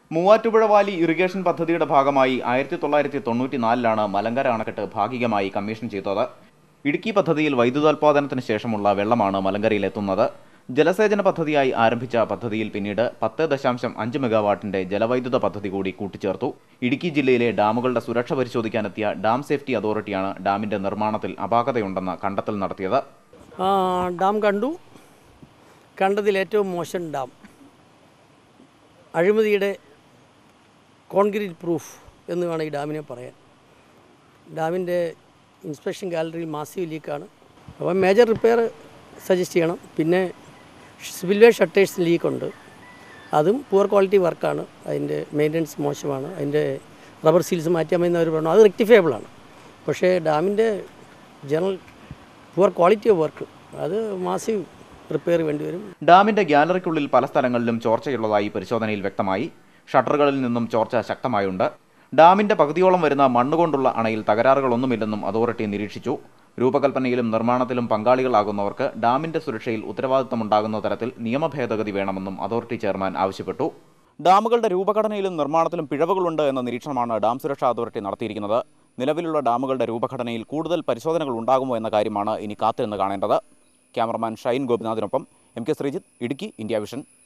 Muvattupuzha Valley irrigation പദ്ധതിയുടെ ഭാഗമായി ആയിരത്തി തൊള്ളായിരത്തി തൊണ്ണൂറ്റിനാലിലാണ് മലങ്കര അണക്കെട്ട് ഭാഗികമായി കമ്മീഷൻ ചെയ്തത് ഇടുക്കി പദ്ധതിയിൽ വൈദ്യുതോൽപാദനത്തിന് ശേഷമുള്ള വെള്ളമാണ് മലങ്കരയിൽ എത്തുന്നത് ജലസേചന പദ്ധതിയായി ആരംഭിച്ച പദ്ധതിയിൽ പിന്നീട് പത്ത് ദശാംശം അഞ്ച് മെഗാവാട്ടിന്റെ ജലവൈദ്യുത പദ്ധതി കൂടി കൂട്ടിച്ചേർത്തു ഇടുക്കി ജില്ലയിലെ ഡാമുകളുടെ സുരക്ഷ പരിശോധിക്കാനെത്തിയ ഡാം സേഫ്റ്റി അതോറിറ്റിയാണ് ഡാമിന്റെ നിർമ്മാണത്തിൽ അപാകതയുണ്ടെന്ന് കണ്ടെത്തൽ നടത്തിയത് ആ, ഡാം കണ്ടു കണ്ടതിൽ ഏറ്റവും മോശം ഡാം അഴിമതിയുടെ കോൺക്രീറ്റ് പ്രൂഫ് എന്ന് വേണം ഈ ഡാമിനെ പറയാൻ ഡാമിൻ്റെ ഇൻസ്പെക്ഷൻ ഗാലറിയിൽ മാസീവ് ലീക്കാണ് അപ്പോൾ മേജർ റിപ്പയർ സജസ്റ്റ് ചെയ്യണം പിന്നെ സ്പിൽവേ ഷട്ടേഴ്സ് ലീക്കുണ്ട് അതും പുവർ ക്വാളിറ്റി വർക്കാണ് അതിൻ്റെ മെയിൻ്റനൻസ് മോശമാണ് അതിൻ്റെ റബ്ബർ സീൽസ് മാറ്റിയാൽ മതി അവർ പറഞ്ഞു അത് റെക്ടിഫയബിൾ ആണ് പക്ഷേ ഡാമിൻ്റെ general poor quality of work അത് മാസീവ് റിപ്പയർ വേണ്ടി വരും ഡാമിന്റെ ഗ്യാലറിക്കുള്ളിൽ പല സ്ഥലങ്ങളിലും ചോർച്ചയുള്ളതായി പരിശോധനയിൽ വ്യക്തമായി ഷട്ടറുകളിൽ നിന്നും ചോർച്ച ശക്തമായുണ്ട് ഡാമിന്റെ പകുതിയോളം വരുന്ന മണ്ണുകൊണ്ടുള്ള അണയിൽ തകരാറുകളൊന്നുമില്ലെന്നും അതോറിറ്റി നിരീക്ഷിച്ചു രൂപകൽപ്പനയിലും നിർമ്മാണത്തിലും പങ്കാളികളാകുന്നവർക്ക് ഡാമിന്റെ സുരക്ഷയിൽ ഉത്തരവാദിത്തമുണ്ടാകുന്ന തരത്തിൽ നിയമ ഭേദഗതി വേണമെന്നും അതോറിറ്റി ചെയർമാൻ ആവശ്യപ്പെട്ടു ഡാമുകളുടെ രൂപഘടനയിലും നിർമ്മാണത്തിലും പിഴവുകളുണ്ട് എന്ന നിരീക്ഷണമാണ് ഡാം സുരക്ഷാ അതോറിറ്റി നടത്തിയിരിക്കുന്നത് നിലവിലുള്ള ഡാമുകളുടെ രൂപഘടനയിൽ കൂടുതൽ പരിശോധനകൾ ഉണ്ടാകുമോ എന്ന കാര്യമാണ് ഇനി കാത്തിരുന്ന് കാണേണ്ടത് ക്യാമറമാൻ ഷൈൻ ഗോപിനാഥിനൊപ്പം M K Sreejith Idukki India vision